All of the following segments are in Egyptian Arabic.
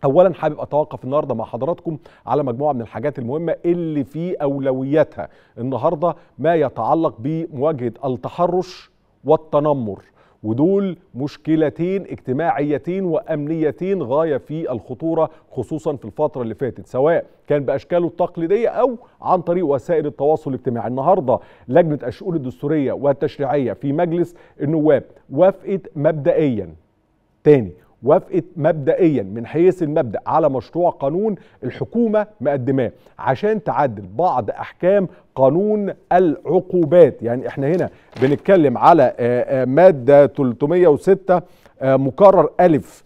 اولا حابب اتوقف النهارده مع حضراتكم على مجموعه من الحاجات المهمه اللي في اولوياتها النهارده ما يتعلق بمواجهه التحرش والتنمر ودول مشكلتين اجتماعيتين وامنيتين غايه في الخطوره خصوصا في الفتره اللي فاتت سواء كان باشكاله التقليديه او عن طريق وسائل التواصل الاجتماعي النهارده لجنه الشؤون الدستوريه والتشريعيه في مجلس النواب وافقت مبدئيا تاني وافقت مبدئيا من حيث المبدا على مشروع قانون الحكومه مقدماه عشان تعدل بعض احكام قانون العقوبات يعني احنا هنا بنتكلم على ماده 306 مكرر الف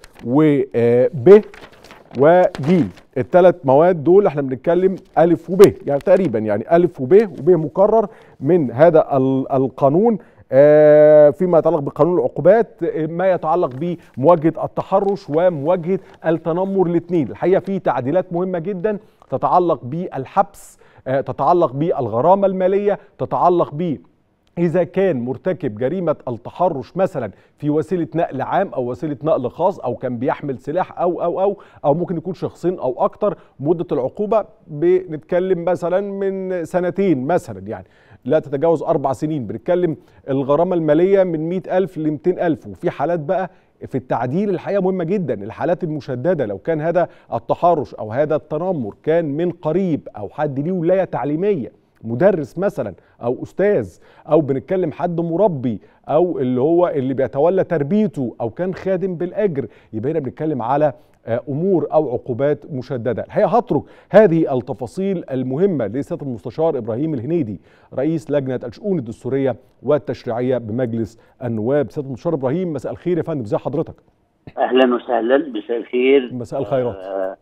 وب وجيم الثلاث مواد دول احنا بنتكلم الف وب يعني تقريبا يعني الف وب وب مكرر من هذا القانون فيما يتعلق بقانون العقوبات ما يتعلق بمواجهه التحرش ومواجهه التنمر الاثنين الحقيقه في تعديلات مهمه جدا تتعلق بالحبس تتعلق بالغرامه الماليه تتعلق ب إذا كان مرتكب جريمة التحرش مثلا في وسيلة نقل عام أو وسيلة نقل خاص أو كان بيحمل سلاح أو أو أو أو ممكن يكون شخصين أو أكتر مدة العقوبة بنتكلم مثلا من سنتين مثلا يعني لا تتجاوز أربع سنين بنتكلم الغرامة المالية من 100000 ل 200000 وفي حالات بقى في التعديل الحقيقة مهمة جدا الحالات المشددة لو كان هذا التحرش أو هذا التنمر كان من قريب أو حد ليه ولاية تعليمية مدرس مثلا او استاذ او بنتكلم حد مربي او اللي هو اللي بيتولى تربيته او كان خادم بالاجر يبقى هنا بنتكلم على امور او عقوبات مشدده الحقيقه هترك هذه التفاصيل المهمه لسياده المستشار ابراهيم الهنيدي رئيس لجنه الشؤون الدستوريه والتشريعيه بمجلس النواب سياده المستشار ابراهيم مساء الخير يا فندم ازي حضرتك اهلا وسهلا مساء الخير مساء الخيرات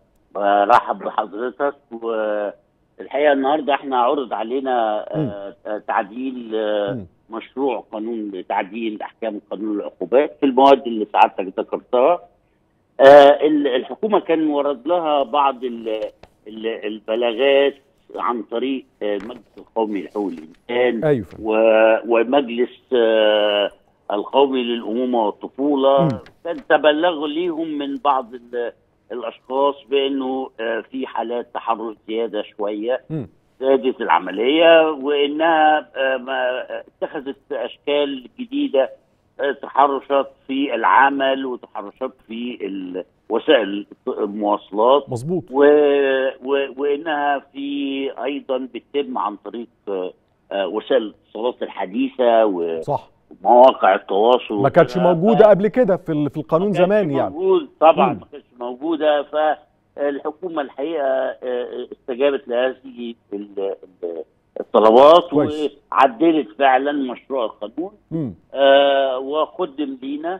برحب بحضرتك و الحقيقه النهارده احنا عرض علينا آه تعديل آه مشروع قانون تعديل احكام قانون العقوبات في المواد اللي سعادتك ذكرتها آه الحكومه كان ورد لها بعض ال ال البلاغات عن طريق المجلس القومي لحقوق الانسان أيوة. ومجلس القومي للامومه والطفوله كان تبلغوا ليهم من بعض الاشخاص بانه في حالات تحرش زياده شويه زادت العمليه وانها اتخذت اشكال جديده تحرشات في العمل وتحرشات في وسائل المواصلات مظبوط و... و... وانها في ايضا بتتم عن طريق وسائل الاتصالات الحديثه و... صح مواقع التواصل ما كانتش موجوده قبل كده في في القانون زمان يعني موجود طبعا ما كانتش موجوده فالحكومه الحقيقه استجابت لهذه الطلبات كويس. وعدلت فعلا مشروع القانون آه وقدم لينا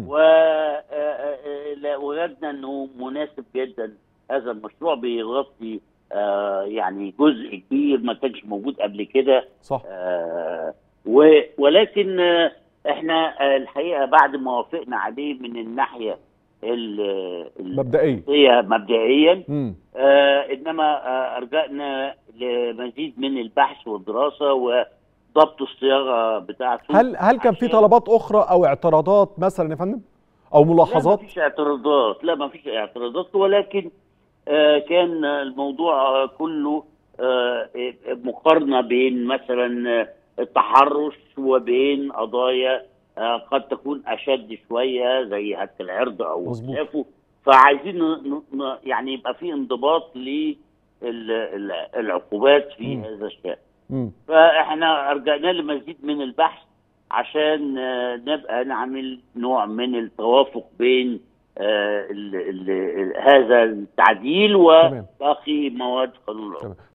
ووجدنا انه مناسب جدا هذا المشروع بيغطي آه يعني جزء كبير ما كانش موجود قبل كده صح آه ولكن احنا الحقيقه بعد ما وافقنا عليه من الناحيه مبدئيا مبدئيا آه انما آه ارجعنا لمزيد من البحث والدراسه وضبط الصياغه بتاعته هل هل كان في طلبات اخرى او اعتراضات مثلا يا فندم او ملاحظات؟ لا ما فيش اعتراضات لا ما فيش اعتراضات ولكن آه كان الموضوع كله آه مقارنه بين مثلا التحرش وبين قضايا قد تكون اشد شويه زي هتك العرض او خلافه فعايزين يعني يبقى في انضباط للعقوبات في م. هذا الشان فاحنا ارجعنا لمزيد من البحث عشان نبقى نعمل نوع من التوافق بين ال ال هذا التعديل وباقي مواد قانون